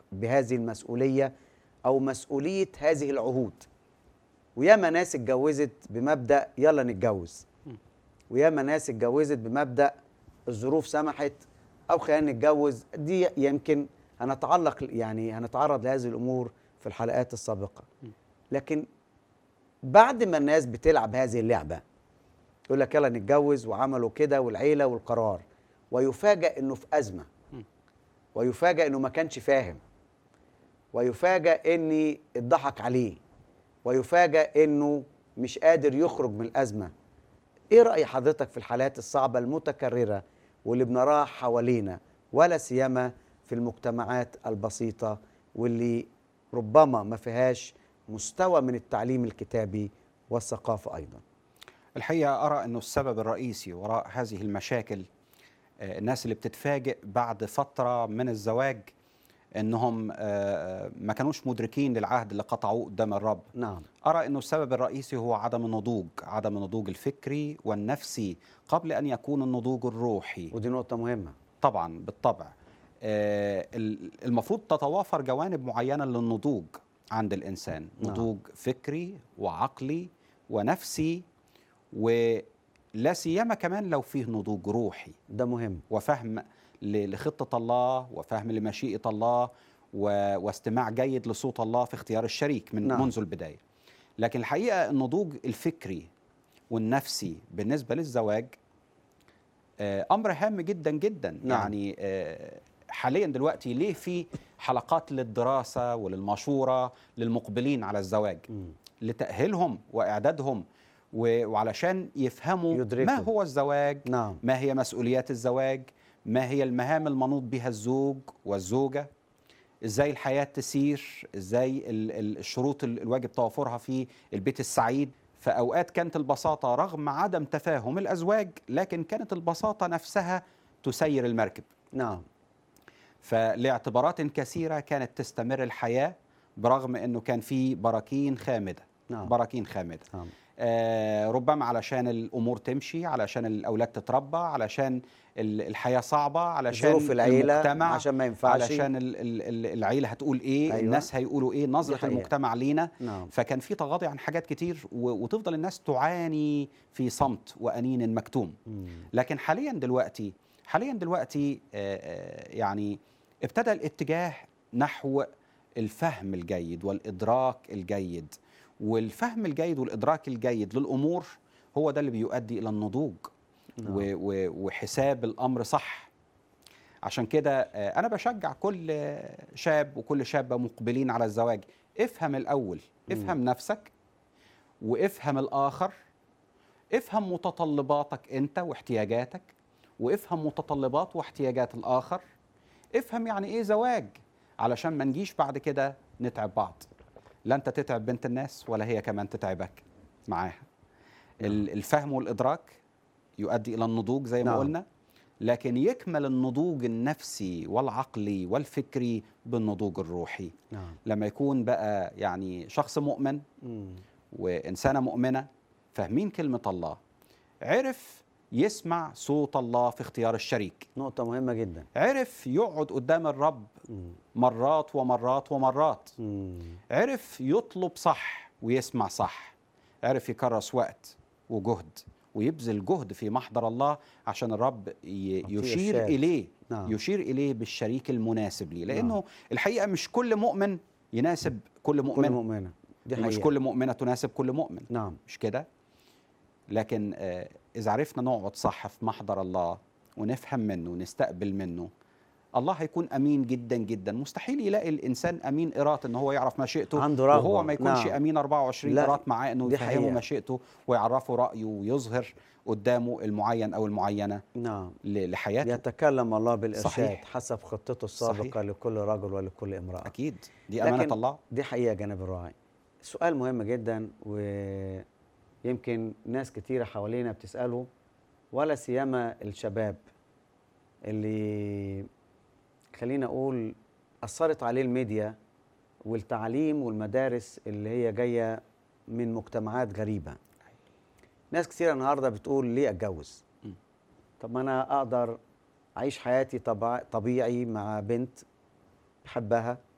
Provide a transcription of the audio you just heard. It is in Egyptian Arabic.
بهذه المسؤوليه او مسؤوليه هذه العهود وياما ناس اتجوزت بمبدا يلا نتجوز وياما ناس اتجوزت بمبدا الظروف سمحت او خلينا نتجوز دي يمكن هنتعلق يعني هنتعرض لهذه الامور في الحلقات السابقه لكن بعد ما الناس بتلعب هذه اللعبه يقول لك يلا نتجوز وعملوا كده والعيله والقرار ويفاجأ انه في ازمه ويفاجأ انه ما كانش فاهم ويفاجأ ان اتضحك عليه ويفاجأ انه مش قادر يخرج من الازمه ايه رأي حضرتك في الحالات الصعبه المتكرره واللي بنراها حوالينا ولا سيما في المجتمعات البسيطه واللي ربما ما فيهاش مستوى من التعليم الكتابي والثقافه ايضا الحقيقة أرى أنه السبب الرئيسي وراء هذه المشاكل آه، الناس اللي بتتفاجئ بعد فترة من الزواج أنهم آه، ما كانوش مدركين للعهد اللي قطعوه قدام الرب نعم أرى أنه السبب الرئيسي هو عدم النضوج عدم النضوج الفكري والنفسي قبل أن يكون النضوج الروحي ودي نقطه مهمه طبعا بالطبع آه، ال- المفروض تتوافر جوانب معينة للنضوج عند الإنسان نعم. نضوج فكري وعقلي ونفسي ولا سيما كمان لو فيه نضوج روحي ده مهم وفهم ل- لخطة الله وفهم لمشيئة الله و- واستماع جيد لصوت الله في اختيار الشريك من نعم. منذ البداية لكن الحقيقة النضوج الفكري والنفسي بالنسبة للزواج آه، أمر هام جدا جدا نعم. يعني آه، حاليا دلوقتي ليه في حلقات للدراسة وللمشورة للمقبلين على الزواج مم. لتأهيلهم وإعدادهم و- وعلشان يفهموا يدركوا. ما هو الزواج نعم ما هي مسؤوليات الزواج ما هي المهام المنوط بها الزوج والزوجة ازاي الحياة تسير ازاي ال- ال- الشروط ال- الواجب توافرها في البيت السعيد فأوقات كانت البساطة رغم عدم تفاهم الأزواج لكن كانت البساطة نفسها تسير المركب نعم فلاعتبارات كثيرة كانت تستمر الحياة برغم أنه كان في براكين خامدة نعم براكين خامدة نعم آه، ربما علشان الامور تمشي علشان الاولاد تتربى علشان ال- الحياه صعبه علشان ظروف العيله المجتمع عشان ما ينفعش علشان ال- ال- ال- العيله هتقول ايه أيوة. أيوة. الناس هيقولوا ايه دي نظره حقيقة. المجتمع لينا نعم فكان في تغاضي عن حاجات كتير و- وتفضل الناس تعاني في صمت وانين مكتوم مم. لكن حاليا دلوقتي حاليا دلوقتي آه، آه، يعني ابتدى الاتجاه نحو الفهم الجيد والادراك الجيد والفهم الجيد والادراك الجيد للامور هو ده اللي بيؤدي الى النضوج نعم. و- و- وحساب الامر صح عشان كده آه، انا بشجع كل آه، شاب وكل شابه مقبلين على الزواج افهم الاول افهم نفسك وافهم الاخر افهم متطلباتك انت واحتياجاتك وافهم متطلبات واحتياجات الاخر افهم يعني ايه زواج علشان ما نجيش بعد كده نتعب بعض لا انت تتعب بنت الناس ولا هي كمان تتعبك معاها ال- الفهم والادراك يؤدي الى النضوج زي ما نعم. قلنا لكن يكمل النضوج النفسي والعقلي والفكري بالنضوج الروحي نعم لما يكون بقى يعني شخص مؤمن مم. وإنسانة مؤمنة فاهمين كلمة الله عرف يسمع صوت الله في اختيار الشريك نقطه مهمه جدا عرف يقعد قدام الرب مم. مرات ومرات ومرات مم. عرف يطلب صح ويسمع صح عرف يكرس وقت وجهد ويبذل جهد في محضر الله عشان الرب ي- يعطيه يشير إرشاد. إليه نعم يشير إليه بالشريك المناسب ليه لأنه نعم. الحقيقة مش كل مؤمن يناسب كل كل مؤمن مؤمنه دي ومش حقيقه كل مؤمنة تناسب كل مؤمن نعم مش كده لكن آه، اذا عرفنا نقعد صح في محضر الله ونفهم منه ونستقبل منه الله هيكون امين جدا جدا مستحيل يلاقي الانسان امين قراط ان هو يعرف مشيئته عنده رغبة. وهو ما يكونش نعم. امين 24 لا، قراط معاه انه دي يفهمه حقيقة. مشيئته ويعرفه رايه ويظهر قدامه المعين او المعينه نعم ل- لحياته يتكلم الله بالارشاد صحيح. حسب خطته السابقه صحيح. لكل رجل ولكل امراه اكيد دي امانه لكن الله دي حقيقه جانب الراعي سؤال مهم جدا ويمكن ناس كتيره حوالينا بتساله ولا سيما الشباب اللي خلينا اقول اثرت عليه الميديا والتعليم والمدارس اللي هي جايه من مجتمعات غريبه ناس كتيره النهارده بتقول ليه اتجوز م. طب ما انا اقدر اعيش حياتي طبع- طبيعي مع بنت بحبها